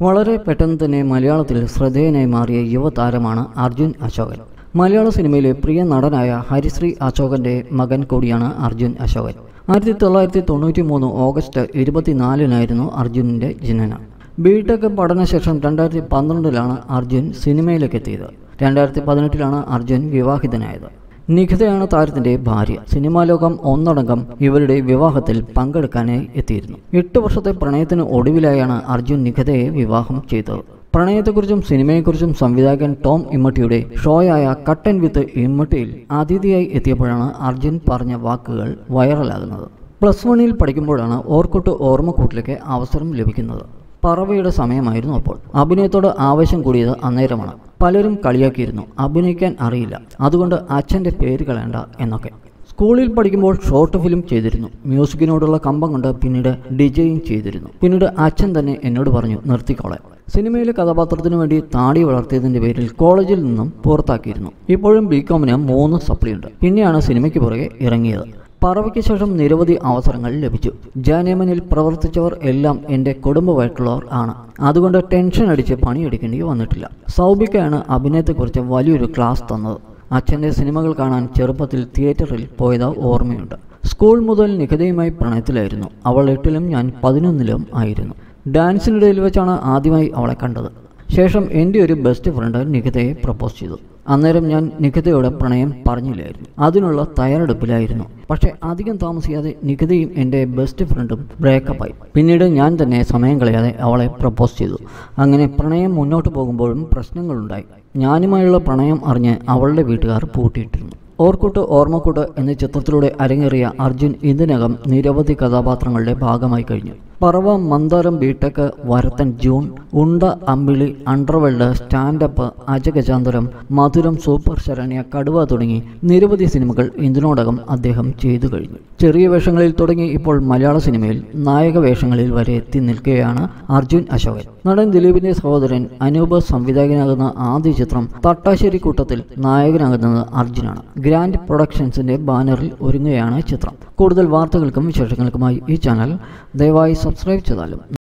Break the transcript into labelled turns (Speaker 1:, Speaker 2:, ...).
Speaker 1: വളരെ പെട്ടെന്ന് തന്നെ മലയാളത്തിൽ ശ്രദ്ധേയനായി മാറിയ യുവതാരമാണ് അർജുൻ അശോകൻ മലയാള സിനിമയിലെ പ്രിയ നടനായ ഹരിശ്രീ അശോകന്റെ മകൻ കൂടിയാണ് അർജുൻ അശോകൻ ആയിരത്തി തൊള്ളായിരത്തി തൊണ്ണൂറ്റി മൂന്ന് ഓഗസ്റ്റ് ഇരുപത്തിനാലിനായിരുന്നു അർജുനന്റെ ജനനം ബിടെക് പഠനശേഷം രണ്ടായിരത്തി പന്ത്രണ്ടിലാണ് അർജുൻ സിനിമയിലേക്ക് എത്തിയത് രണ്ടായിരത്തി പതിനെട്ടിലാണ് അർജുൻ വിവാഹിതനായത് നിഖിതയാണ് താരത്തിന്റെ ഭാര്യ സിനിമാ ലോകം ഒന്നടങ്കം ഇവരുടെ വിവാഹത്തിൽ പങ്കെടുക്കാനായി എത്തിയിരുന്നു എട്ട് വർഷത്തെ പ്രണയത്തിന് ഒടുവിലായാണ് അർജുൻ നിഖിതയെ വിവാഹം ചെയ്തത് പ്രണയത്തെക്കുറിച്ചും സിനിമയെക്കുറിച്ചും സംവിധായകൻ ടോം ഇമ്മട്ടിയുടെ ഷോയായ കട്ടൻ വിത്ത് ഇമ്മട്ടിയിൽ അതിഥിയായി എത്തിയപ്പോഴാണ് അർജുൻ പറഞ്ഞ വാക്കുകൾ വൈറലാകുന്നത് പ്ലസ് വണ്ണിൽ പഠിക്കുമ്പോഴാണ് ഓർക്കുട്ട് ഓർമ്മക്കൂട്ടിലേക്ക് അവസരം ലഭിക്കുന്നത് പറവയുടെ സമയമായിരുന്നു അപ്പോൾ അഭിനയത്തോട് ആവേശം കൂടിയത് അന്നേരമാണ് പലരും കളിയാക്കിയിരുന്നു അഭിനയിക്കാൻ അറിയില്ല അതുകൊണ്ട് അച്ഛൻ്റെ പേര് കളയണ്ട എന്നൊക്കെ സ്കൂളിൽ പഠിക്കുമ്പോൾ ഷോർട്ട് ഫിലിം ചെയ്തിരുന്നു മ്യൂസിക്കിനോടുള്ള കമ്പം കൊണ്ട് പിന്നീട് ഡിജയും ചെയ്തിരുന്നു പിന്നീട് അച്ഛൻ തന്നെ എന്നോട് പറഞ്ഞു നിർത്തിക്കോളെ സിനിമയിലെ കഥാപാത്രത്തിനു വേണ്ടി താടി വളർത്തിയതിന്റെ പേരിൽ കോളേജിൽ നിന്നും പുറത്താക്കിയിരുന്നു ഇപ്പോഴും ബികോമിന് മൂന്ന് സപ്ലിയുണ്ട് പിന്നെയാണ് സിനിമയ്ക്ക് പുറകെ ഇറങ്ങിയത് പറവയ്ക്ക് ശേഷം നിരവധി അവസരങ്ങൾ ലഭിച്ചു ജാനേമനിൽ പ്രവർത്തിച്ചവർ എല്ലാം എൻ്റെ കുടുംബമായിട്ടുള്ളവർ ആണ് അതുകൊണ്ട് ടെൻഷൻ അടിച്ച് പണിയെടുക്കേണ്ടി വന്നിട്ടില്ല സൗബിക്കയാണ് അഭിനയത്തെക്കുറിച്ച് വലിയൊരു ക്ലാസ് തന്നത് അച്ഛൻ്റെ സിനിമകൾ കാണാൻ ചെറുപ്പത്തിൽ തിയേറ്ററിൽ പോയത് ഓർമ്മയുണ്ട് സ്കൂൾ മുതൽ നിഖിതയുമായി പ്രണയത്തിലായിരുന്നു അവൾ എട്ടിലും ഞാൻ പതിനൊന്നിലും ആയിരുന്നു ഡാൻസിനിടയിൽ വെച്ചാണ് ആദ്യമായി അവളെ കണ്ടത് ശേഷം എൻ്റെ ഒരു ബെസ്റ്റ് ഫ്രണ്ട് നിഖിതയെ പ്രപ്പോസ് ചെയ്തു അന്നേരം ഞാൻ നിഖിതയോട് പ്രണയം പറഞ്ഞില്ലായിരുന്നു അതിനുള്ള തയ്യാറെടുപ്പിലായിരുന്നു പക്ഷേ അധികം താമസിയാതെ നിഖിതയും എൻ്റെ ബെസ്റ്റ് ഫ്രണ്ടും ബ്രേക്കപ്പായി പിന്നീട് ഞാൻ തന്നെ സമയം കളയാതെ അവളെ പ്രപ്പോസ് ചെയ്തു അങ്ങനെ പ്രണയം മുന്നോട്ട് പോകുമ്പോഴും പ്രശ്നങ്ങളുണ്ടായി ഞാനുമായുള്ള പ്രണയം അറിഞ്ഞ് അവളുടെ വീട്ടുകാർ പൂട്ടിയിട്ടിരുന്നു ഓർക്കൂട്ട് ഓർമ്മക്കൂട്ട് എന്ന ചിത്രത്തിലൂടെ അരങ്ങേറിയ അർജുൻ ഇതിനകം നിരവധി കഥാപാത്രങ്ങളുടെ ഭാഗമായി കഴിഞ്ഞു പറവ മന്ദാരം ബിടെക് വരത്തൻ ജൂൺ ഉണ്ട അമ്പിളി അണ്ടർവേൾഡ് സ്റ്റാൻഡപ്പ് അജഗജാന്തരം മധുരം സൂപ്പർ ശരണ്യ കടുവ തുടങ്ങി നിരവധി സിനിമകൾ ഇതിനോടകം അദ്ദേഹം ചെയ്തു കഴിഞ്ഞു ചെറിയ വേഷങ്ങളിൽ തുടങ്ങി ഇപ്പോൾ മലയാള സിനിമയിൽ നായക വേഷങ്ങളിൽ വരെ എത്തി നിൽക്കുകയാണ് അർജുൻ അശോകൻ നടൻ ദിലീപിന്റെ സഹോദരൻ അനൂപ് സംവിധായകനാകുന്ന ആദ്യ ചിത്രം തട്ടാശ്ശേരി കൂട്ടത്തിൽ നായകനാകുന്നത് അർജുനാണ് ഗ്രാൻഡ് പ്രൊഡക്ഷൻസിന്റെ ബാനറിൽ ഒരുങ്ങുകയാണ് ചിത്രം കൂടുതൽ വാർത്തകൾക്കും വിശേഷങ്ങൾക്കുമായി ഈ ചാനൽ ദയവായി സബ്സ്ക്രൈബ് ചെയ്താലും